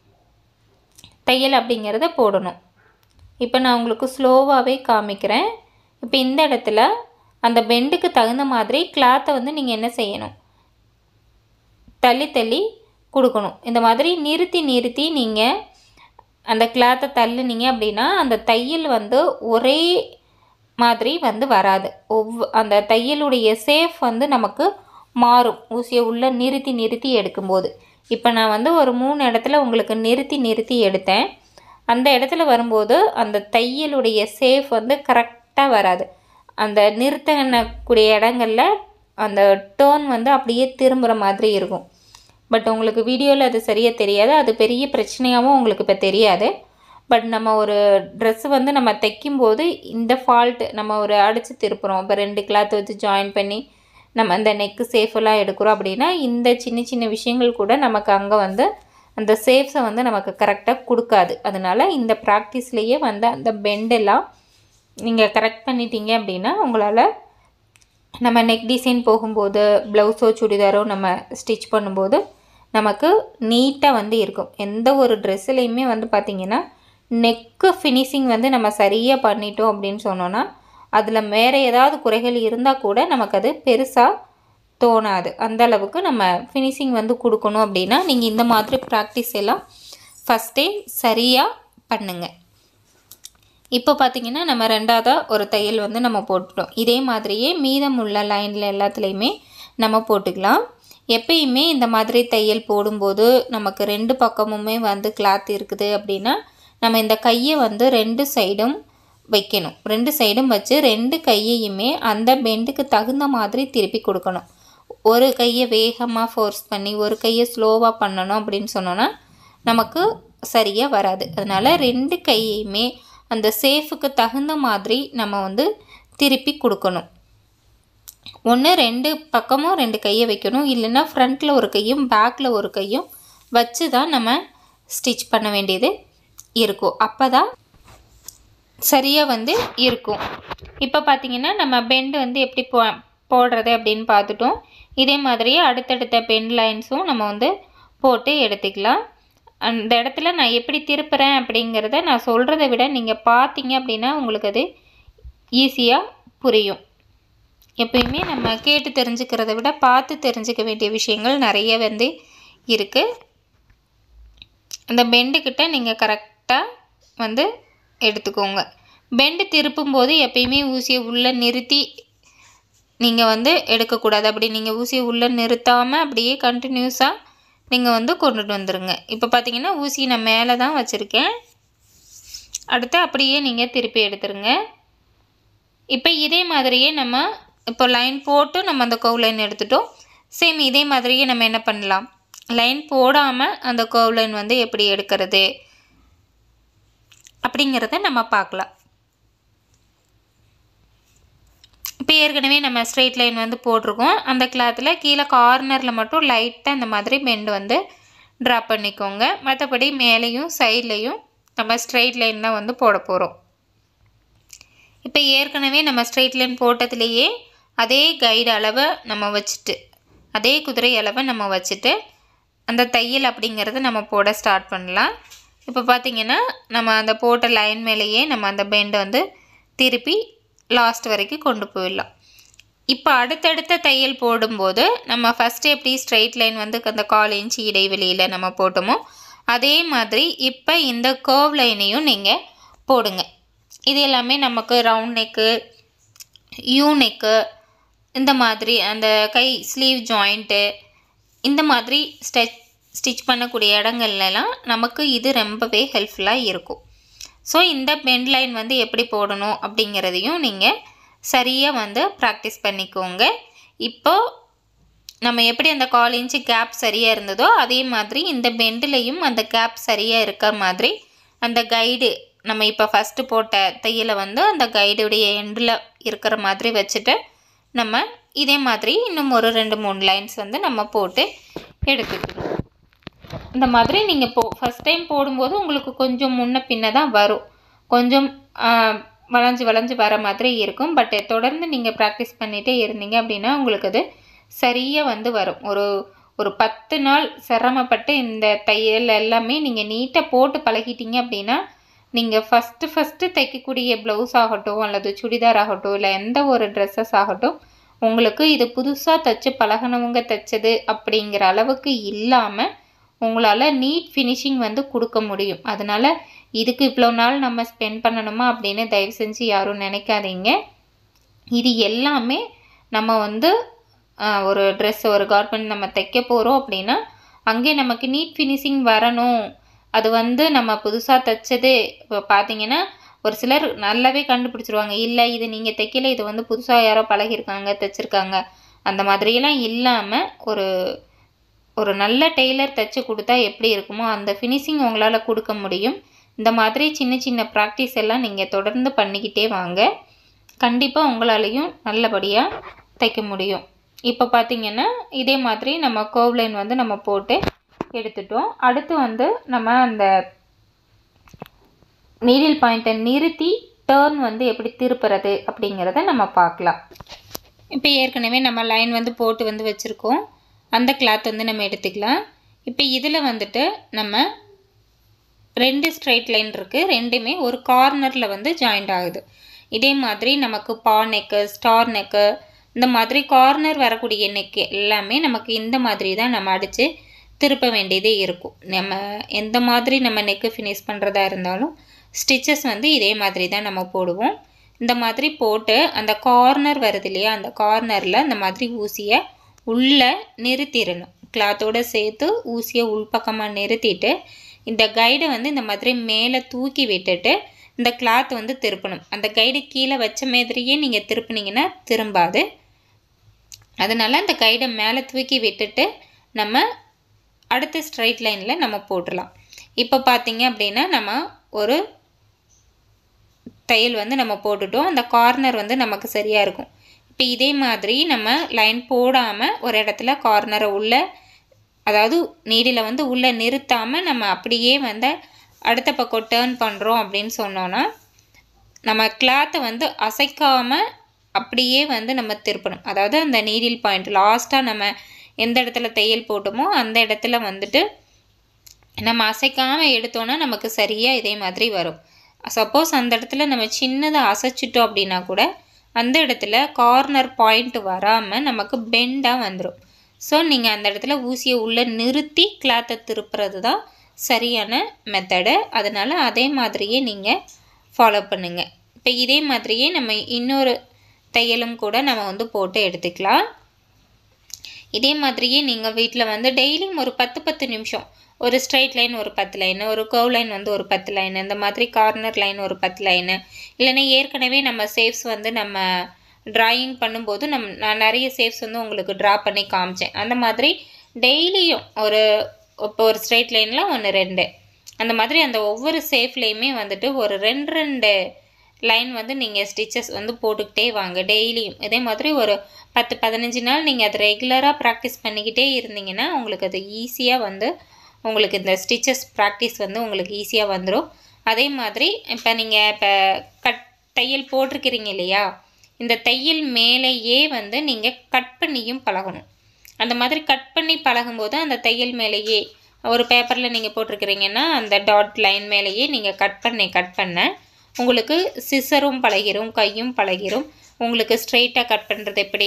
தையல் அப்படிங்கிறத போடணும் இப்போ நான் உங்களுக்கு ஸ்லோவாகவே காமிக்கிறேன் இப்போ இந்த இடத்துல அந்த பெண்டுக்கு தகுந்த மாதிரி கிளாத்தை வந்து நீங்கள் என்ன செய்யணும் தள்ளி தள்ளி கொடுக்கணும் இந்த மாதிரி நிறுத்தி நிறுத்தி நீங்கள் அந்த கிளாத்தை தள்ளுனீங்க அப்படின்னா அந்த தையல் வந்து ஒரே மாதிரி வந்து வராது ஒவ் அந்த தையலுடைய சேஃப் வந்து நமக்கு மாறும் ஊசியை உள்ளே நிறுத்தி நிறுத்தி எடுக்கும்போது இப்போ நான் வந்து ஒரு மூணு இடத்துல உங்களுக்கு நிறுத்தி நிறுத்தி எடுத்தேன் அந்த இடத்துல வரும்போது அந்த தையலுடைய சேஃப் வந்து கரெக்டாக வராது அந்த நிறுத்தக்கூடிய இடங்களில் அந்த டேர்ன் வந்து அப்படியே திரும்புகிற மாதிரி இருக்கும் பட் உங்களுக்கு வீடியோவில் அது சரியாக தெரியாது அது பெரிய பிரச்சனையாகவும் உங்களுக்கு இப்போ தெரியாது பட் நம்ம ஒரு ட்ரெஸ்ஸு வந்து நம்ம தைக்கும்போது இந்த ஃபால்ட்டு நம்ம ஒரு அடித்து திருப்புறோம் இப்போ ரெண்டு கிளாத் வச்சு ஜாயின் பண்ணி நம்ம அந்த நெக்கு சேஃபெல்லாம் எடுக்கிறோம் அப்படின்னா இந்த சின்ன சின்ன விஷயங்கள் கூட நமக்கு அங்கே வந்து அந்த சேஃப்ஸை வந்து நமக்கு கரெக்டாக கொடுக்காது அதனால் இந்த ப்ராக்டிஸ்லேயே வந்து அந்த பெண்டெல்லாம் நீங்கள் கரெக்ட் பண்ணிட்டீங்க அப்படின்னா உங்களால் நம்ம நெக் டிசைன் போகும்போது ப்ளவுஸோ சுடிதாரோ நம்ம ஸ்டிச் பண்ணும்போது நமக்கு நீட்டாக வந்து இருக்கும் எந்த ஒரு ட்ரெஸ்ஸுலேயுமே வந்து பார்த்திங்கன்னா நெக்கு ஃபினிஷிங் வந்து நம்ம சரியாக பண்ணிட்டோம் அப்படின்னு சொன்னோன்னா அதில் வேறு ஏதாவது குறைகள் இருந்தால் கூட நமக்கு அது பெருசாக தோணாது அந்த அளவுக்கு நம்ம ஃபினிஷிங் வந்து கொடுக்கணும் அப்படின்னா நீங்கள் இந்த மாதிரி ப்ராக்டிஸ் எல்லாம் ஃபஸ்ட்டே சரியாக பண்ணுங்கள் இப்போ பார்த்தீங்கன்னா நம்ம ரெண்டாவதாக ஒரு தையல் வந்து நம்ம போட்டுட்டோம் இதே மாதிரியே மீதம் உள்ள லைனில் எல்லாத்துலேயுமே நம்ம போட்டுக்கலாம் எப்பயுமே இந்த மாதிரி தையல் போடும்போது நமக்கு ரெண்டு பக்கமுமே வந்து கிளாத் இருக்குது அப்படின்னா நம்ம இந்த கையை வந்து ரெண்டு சைடும் வைக்கணும் ரெண்டு சைடும் வச்சு ரெண்டு கையையுமே அந்த பெண்டுக்கு தகுந்த மாதிரி திருப்பி கொடுக்கணும் ஒரு கையை வேகமாக ஃபோர்ஸ் பண்ணி ஒரு கையை ஸ்லோவாக பண்ணணும் அப்படின்னு சொன்னோன்னா நமக்கு சரியாக வராது அதனால் ரெண்டு கையையுமே அந்த சேஃபுக்கு தகுந்த மாதிரி நம்ம வந்து திருப்பி கொடுக்கணும் ஒன்று ரெண்டு பக்கமும் ரெண்டு கையை வைக்கணும் இல்லைன்னா ஃப்ரண்ட்டில் ஒரு கையும் பேக்கில் ஒரு கையும் வச்சு தான் நம்ம ஸ்டிச் பண்ண வேண்டியது இருக்கும் அப்போ தான் சரியாக வந்து இருக்கும் இப்போ பார்த்தீங்கன்னா நம்ம பெண்டு வந்து எப்படி போ போடுறது அப்படின்னு பார்த்துட்டோம் இதே மாதிரியே அடுத்தடுத்த பென் லைன்ஸும் நம்ம வந்து போட்டு எடுத்துக்கலாம் அந்த இடத்துல நான் எப்படி திருப்புறேன் அப்படிங்கிறத நான் சொல்கிறத விட நீங்கள் பார்த்தீங்க அப்படின்னா உங்களுக்கு அது ஈஸியாக புரியும் எப்பயுமே நம்ம கேட்டு தெரிஞ்சுக்கிறத விட பார்த்து தெரிஞ்சுக்க வேண்டிய விஷயங்கள் நிறைய வந்து இருக்குது அந்த பெண்டுக்கிட்ட நீங்கள் கரெக்டாக வந்து எடுத்துக்கோங்க பெண்டு திருப்பும்போது எப்பயுமே ஊசியை உள்ளே நிறுத்தி நீங்கள் வந்து எடுக்கக்கூடாது அப்படி நீங்கள் ஊசியை உள்ளே நிறுத்தாமல் அப்படியே கண்டினியூஸாக நீங்கள் வந்து கொண்டுட்டு வந்துடுங்க இப்போ பார்த்தீங்கன்னா ஊசி நான் மேலே தான் வச்சுருக்கேன் அடுத்து அப்படியே நீங்கள் திருப்பி எடுத்துருங்க இப்போ இதே மாதிரியே நம்ம இப்போ லைன் போட்டு நம்ம அந்த கவ் லைன் எடுத்துட்டோம் சேம் இதே மாதிரியே நம்ம என்ன பண்ணலாம் லைன் போடாமல் அந்த கர்வ் லைன் வந்து எப்படி எடுக்கிறது அப்படிங்கிறத நம்ம பார்க்கலாம் இப்போ ஏற்கனவே நம்ம ஸ்ட்ரெயிட் லைன் வந்து போட்டிருக்கோம் அந்த கிளாத்தில் கீழே கார்னரில் மட்டும் லைட்டாக இந்த மாதிரி பெண்டு வந்து ட்ரா பண்ணிக்கோங்க மற்றபடி மேலேயும் சைட்லேயும் நம்ம ஸ்ட்ரெயிட் லைன் தான் வந்து போட போகிறோம் இப்போ ஏற்கனவே நம்ம ஸ்ட்ரெயிட் லைன் போட்டதுலேயே அதே கைடு அளவை நம்ம வச்சுட்டு அதே குதிரை அளவை நம்ம வச்சுட்டு அந்த தையல் அப்படிங்கிறத நம்ம போட ஸ்டார்ட் பண்ணலாம் இப்போ பார்த்திங்கன்னா நம்ம அந்த போட்ட லைன் மேலேயே நம்ம அந்த பெண்டை வந்து திருப்பி லாஸ்ட் வரைக்கும் கொண்டு போயிடலாம் இப்போ அடுத்தடுத்த தையல் போடும்போது நம்ம ஃபஸ்ட்டு எப்படி ஸ்ட்ரெயிட் லைன் வந்து அந்த கால் இன்ச் இடைவெளியில் நம்ம போட்டோமோ அதே மாதிரி இப்போ இந்த கர்வ் லைனையும் நீங்கள் போடுங்க இது எல்லாமே நமக்கு ரவுண்ட் நெக்கு யூ நெக்கு இந்த மாதிரி அந்த கை ஸ்லீவ் ஜாயிண்ட்டு இந்த மாதிரி ஸ்டெச் ஸ்டிச் பண்ணக்கூடிய இடங்கள்லாம் நமக்கு இது ரொம்பவே ஹெல்ப்ஃபுல்லாக இருக்கும் ஸோ இந்த பெண்ட் லைன் வந்து எப்படி போடணும் அப்படிங்கிறதையும் நீங்கள் சரியாக வந்து ப்ராக்டிஸ் பண்ணிக்கோங்க இப்போது நம்ம எப்படி அந்த கால் இன்ச்சு கேப் சரியாக இருந்ததோ அதே மாதிரி இந்த பெண்டுலேயும் அந்த கேப் சரியாக இருக்க மாதிரி அந்த கைடு நம்ம இப்போ ஃபஸ்ட்டு போட்ட தையலை வந்து அந்த கைடுடைய எண்டில் இருக்கிற மாதிரி வச்சுட்டு நம்ம இதே மாதிரி இன்னும் ஒரு ரெண்டு மூணு லைன்ஸ் வந்து நம்ம போட்டு எடுத்துக்கணும் இந்த மாதிரி நீங்கள் போ ஃபஸ்ட் டைம் போடும்போது உங்களுக்கு கொஞ்சம் முன்ன பின்ன தான் வரும் கொஞ்சம் வளைஞ்சு வளைஞ்சு வர மாதிரி இருக்கும் பட் தொடர்ந்து நீங்கள் ப்ராக்டிஸ் பண்ணிகிட்டே இருந்தீங்க அப்படின்னா உங்களுக்கு அது சரியாக வந்து வரும் ஒரு ஒரு பத்து நாள் சிரமப்பட்டு இந்த தையல் எல்லாமே நீங்கள் நீட்டாக போட்டு பழகிட்டீங்க அப்படின்னா நீங்கள் ஃபஸ்ட்டு ஃபஸ்ட்டு தைக்கக்கூடிய ப்ளவுஸ் ஆகட்டும் அல்லது சுடிதார் ஆகட்டும் இல்லை எந்த ஒரு ட்ரெஸ்ஸஸ் ஆகட்டும் உங்களுக்கு இது புதுசாக தைச்சு பழகினவங்க தைச்சது அப்படிங்கிற அளவுக்கு இல்லாமல் உங்களால் நீட் ஃபினிஷிங் வந்து கொடுக்க முடியும் அதனால் இதுக்கு இவ்வளோ நாள் நம்ம ஸ்பெண்ட் பண்ணணுமா அப்படின்னு தயவு செஞ்சு யாரும் நினைக்காதீங்க இது எல்லாமே நம்ம வந்து ஒரு ட்ரெஸ் ஒரு கார்மெண்ட் நம்ம தைக்க போகிறோம் அப்படின்னா அங்கே நமக்கு நீட் ஃபினிஷிங் வரணும் அது வந்து நம்ம புதுசாக தைச்சது இப்போ பார்த்தீங்கன்னா ஒரு சிலர் நல்லாவே கண்டுபிடிச்சிருவாங்க இல்லை இது நீங்கள் தைக்கல இது வந்து புதுசாக யாரோ பழகிருக்காங்க தைச்சிருக்காங்க அந்த மாதிரியெல்லாம் இல்லாமல் ஒரு ஒரு நல்ல டெய்லர் தைச்சி கொடுத்தா எப்படி இருக்குமோ அந்த ஃபினிஷிங் உங்களால் கொடுக்க முடியும் இந்த மாதிரி சின்ன சின்ன ப்ராக்டிஸ் எல்லாம் நீங்கள் தொடர்ந்து பண்ணிக்கிட்டே வாங்க கண்டிப்பாக உங்களாலையும் நல்லபடியாக தைக்க முடியும் இப்போ பார்த்தீங்கன்னா இதே மாதிரி நம்ம கர்வ் லைன் வந்து நம்ம போட்டு எடுத்துட்டோம் அடுத்து வந்து நம்ம அந்த நீடில் பாயிண்ட்டை நிறுத்தி டேர்ன் வந்து எப்படி திருப்புறது அப்படிங்கிறத நம்ம பார்க்கலாம் இப்போ ஏற்கனவே நம்ம லைன் வந்து போட்டு வந்து வச்சுருக்கோம் அந்த கிளாத் வந்து நம்ம எடுத்துக்கலாம் இப்போ இதில் வந்துட்டு நம்ம ரெண்டு ஸ்ட்ரைட் லைன் இருக்குது ரெண்டுமே ஒரு கார்னரில் வந்து ஜாயிண்ட் ஆகுது இதே மாதிரி நமக்கு பா நெக்கு ஸ்டார் நெக்கு இந்த மாதிரி கார்னர் வரக்கூடிய நெக்கு எல்லாமே நமக்கு இந்த மாதிரி தான் நம்ம அடித்து திருப்ப வேண்டியதே இருக்கும் நம்ம எந்த மாதிரி நம்ம நெக்கு ஃபினிஷ் பண்ணுறதா இருந்தாலும் ஸ்டிச்சஸ் வந்து இதே மாதிரி தான் நம்ம போடுவோம் இந்த மாதிரி போட்டு அந்த கார்னர் வருது இல்லையா அந்த கார்னரில் இந்த மாதிரி ஊசியை உள்ளே நிறுத்திடணும் கிளாத்தோடு சேர்த்து ஊசியை உள்பக்கமாக நிறுத்திட்டு இந்த கைடை வந்து இந்த மாதிரி மேலே தூக்கி விட்டுட்டு இந்த கிளாத் வந்து திருப்பணும் அந்த கைடு கீழே வச்ச மாதிரியே நீங்கள் திருப்பினீங்கன்னா திரும்பாது அதனால் அந்த கைடை மேலே தூக்கி விட்டுட்டு நம்ம அடுத்த ஸ்ட்ரைட் லைனில் நம்ம போட்டுடலாம் இப்போ பார்த்தீங்க அப்படின்னா நம்ம ஒரு தையல் வந்து நம்ம போட்டுட்டோம் அந்த கார்னர் வந்து நமக்கு சரியாக இருக்கும் இப்போ இதே மாதிரி நம்ம லைன் போடாமல் ஒரு இடத்துல கார்னரை உள்ள அதாவது நீடில் வந்து உள்ளே நிறுத்தாமல் நம்ம அப்படியே வந்து அடுத்த பக்கம் டேர்ன் பண்ணுறோம் அப்படின்னு சொன்னோன்னா நம்ம கிளாத்தை வந்து அசைக்காமல் அப்படியே வந்து நம்ம திருப்பணும் அதாவது அந்த நீடில் பாயிண்ட் லாஸ்ட்டாக நம்ம எந்த இடத்துல தையல் போட்டோமோ அந்த இடத்துல வந்துட்டு நம்ம அசைக்காமல் எடுத்தோன்னா நமக்கு சரியாக இதே மாதிரி வரும் சப்போஸ் அந்த இடத்துல நம்ம சின்னதாக அசைச்சிட்டோம் அப்படின்னா கூட அந்த இடத்துல கார்னர் பாயிண்ட் வராமல் நமக்கு பெண்டாக வந்துடும் ஸோ நீங்கள் அந்த இடத்துல ஊசியை உள்ளே நிறுத்தி கிளாத்தை திருப்புறது தான் சரியான மெத்தடு அதனால் அதே மாதிரியே நீங்கள் ஃபாலோ பண்ணுங்கள் இப்போ இதே மாதிரியே நம்ம இன்னொரு தையலும் கூட நம்ம வந்து போட்டு எடுத்துக்கலாம் இதே மாதிரியே நீங்கள் வீட்டில் வந்து டெய்லியும் ஒரு பத்து பத்து நிமிஷம் ஒரு ஸ்ட்ரைட் லைன் ஒரு பத்து லைனு ஒரு கர்வ் லைன் வந்து ஒரு பத்து லைன் இந்த மாதிரி கார்னர் லைன் ஒரு பத்து லைனு இல்லைன்னா ஏற்கனவே நம்ம சேஃப்ஸ் வந்து நம்ம ட்ராயிங் பண்ணும்போது நம் நான் நிறைய சேஃப்ஸ் வந்து உங்களுக்கு ட்ரா பண்ணி காமிச்சேன் அந்த மாதிரி டெய்லியும் ஒரு இப்போ ஒரு ஸ்ட்ரைட் லைனில் ஒன்று ரெண்டு அந்த மாதிரி அந்த ஒவ்வொரு சேஃப்லேயுமே வந்துட்டு ஒரு ரெண்டு ரெண்டு லைன் வந்து நீங்கள் ஸ்டிச்சஸ் வந்து போட்டுக்கிட்டே வாங்க டெய்லியும் இதே மாதிரி ஒரு பத்து பதினஞ்சு நாள் நீங்கள் அதை ரெகுலராக ப்ராக்டிஸ் பண்ணிக்கிட்டே இருந்தீங்கன்னா உங்களுக்கு அது ஈஸியாக வந்து உங்களுக்கு இந்த ஸ்டிச்சஸ் ப்ராக்டிஸ் வந்து உங்களுக்கு ஈஸியாக வந்துடும் அதே மாதிரி இப்போ நீங்கள் இப்போ கட் தையல் போட்டிருக்கிறீங்க இல்லையா இந்த தையல் மேலேயே வந்து நீங்கள் கட் பண்ணியும் பழகணும் அந்த மாதிரி கட் பண்ணி பழகும்போது அந்த தையல் மேலேயே ஒரு பேப்பரில் நீங்கள் போட்டிருக்கிறீங்கன்னா அந்த டாட் லைன் மேலேயே நீங்கள் கட் பண்ணி கட் பண்ண உங்களுக்கு சிசரும் பழகிரும் கையும் பழகிரும் உங்களுக்கு ஸ்ட்ரெயிட்டாக கட் பண்ணுறது எப்படி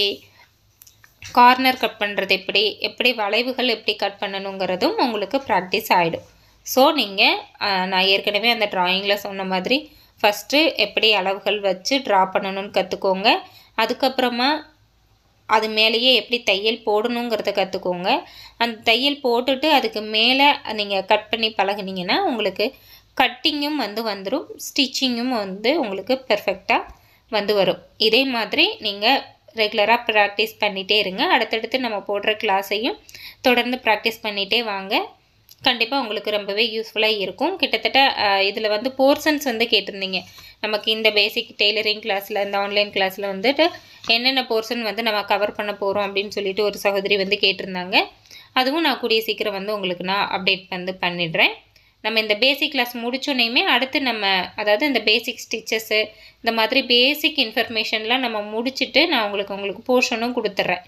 கார்னர் கட் பண்ணுறது எப்படி எப்படி வளைவுகள் எப்படி கட் பண்ணணுங்கிறதும் உங்களுக்கு ப்ராக்டிஸ் ஆகிடும் ஸோ நீங்கள் நான் ஏற்கனவே அந்த ட்ராயிங்கில் சொன்ன மாதிரி ஃபஸ்ட்டு எப்படி அளவுகள் வச்சு ட்ரா பண்ணணும்னு கற்றுக்கோங்க அதுக்கப்புறமா அது மேலேயே எப்படி தையல் போடணுங்கிறத கற்றுக்கோங்க அந்த தையல் போட்டுட்டு அதுக்கு மேலே நீங்கள் கட் பண்ணி பழகுனீங்கன்னா உங்களுக்கு கட்டிங்கும் வந்து வந்துடும் ஸ்டிச்சிங்கும் வந்து உங்களுக்கு பெர்ஃபெக்டாக வந்து வரும் இதே மாதிரி நீங்கள் ரெகுலராக ப்ராக்டிஸ் பண்ணிகிட்டே இருங்க அடுத்தடுத்து நம்ம போடுற கிளாஸையும் தொடர்ந்து ப்ராக்டிஸ் பண்ணிகிட்டே வாங்க கண்டிப்பாக உங்களுக்கு ரொம்பவே யூஸ்ஃபுல்லாக இருக்கும் கிட்டத்தட்ட இதில் வந்து போர்ஷன்ஸ் வந்து கேட்டிருந்தீங்க நமக்கு இந்த பேசிக் டெய்லரிங் கிளாஸில் இந்த ஆன்லைன் கிளாஸில் வந்துட்டு என்னென்ன போர்ஷன் வந்து நம்ம கவர் பண்ண போகிறோம் அப்படின்னு சொல்லிட்டு ஒரு சகோதரி வந்து கேட்டிருந்தாங்க அதுவும் நான் கூடிய சீக்கிரம் வந்து உங்களுக்கு நான் அப்டேட் வந்து பண்ணிடுறேன் நம்ம இந்த பேசிக் கிளாஸ் முடிச்சோன்னே அடுத்து நம்ம அதாவது இந்த பேசிக் ஸ்டிச்சஸ்ஸு இந்த மாதிரி பேசிக் இன்ஃபர்மேஷன்லாம் நம்ம முடிச்சுட்டு நான் உங்களுக்கு உங்களுக்கு போர்ஷனும் கொடுத்துட்றேன்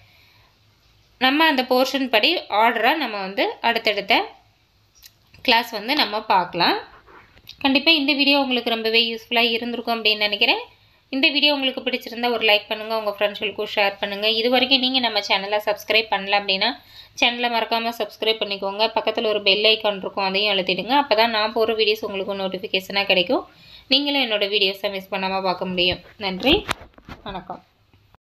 நம்ம அந்த போர்ஷன் படி ஆர்டராக நம்ம வந்து அடுத்தடுத்த கிளாஸ் வந்து நம்ம பார்க்கலாம் கண்டிப்பாக இந்த வீடியோ உங்களுக்கு ரொம்பவே யூஸ்ஃபுல்லாக இருந்திருக்கும் அப்படின்னு நினைக்கிறேன் இந்த வீடியோ உங்களுக்கு பிடிச்சிருந்தா ஒரு லைக் பண்ணுங்கள் உங்கள் ஃப்ரெண்ட்ஸ்களுக்கும் ஷேர் பண்ணுங்கள் இது வரைக்கும் நீங்கள் நம்ம சேனலை சப்ஸ்கிரைப் பண்ணல அப்படின்னா சேனலை மறக்காமல் சப்ஸ்கிரைப் பண்ணிக்கோங்க பக்கத்தில் ஒரு பெல் ஐக்கான் இருக்கும் அதையும் அழுத்திடுங்க அப்போ தான் நான் போகிற வீடியோஸ் உங்களுக்கு நோட்டிஃபிகேஷனாக கிடைக்கும் நீங்களும் என்னோடய வீடியோஸை மிஸ் பண்ணாமல் பார்க்க முடியும் நன்றி வணக்கம்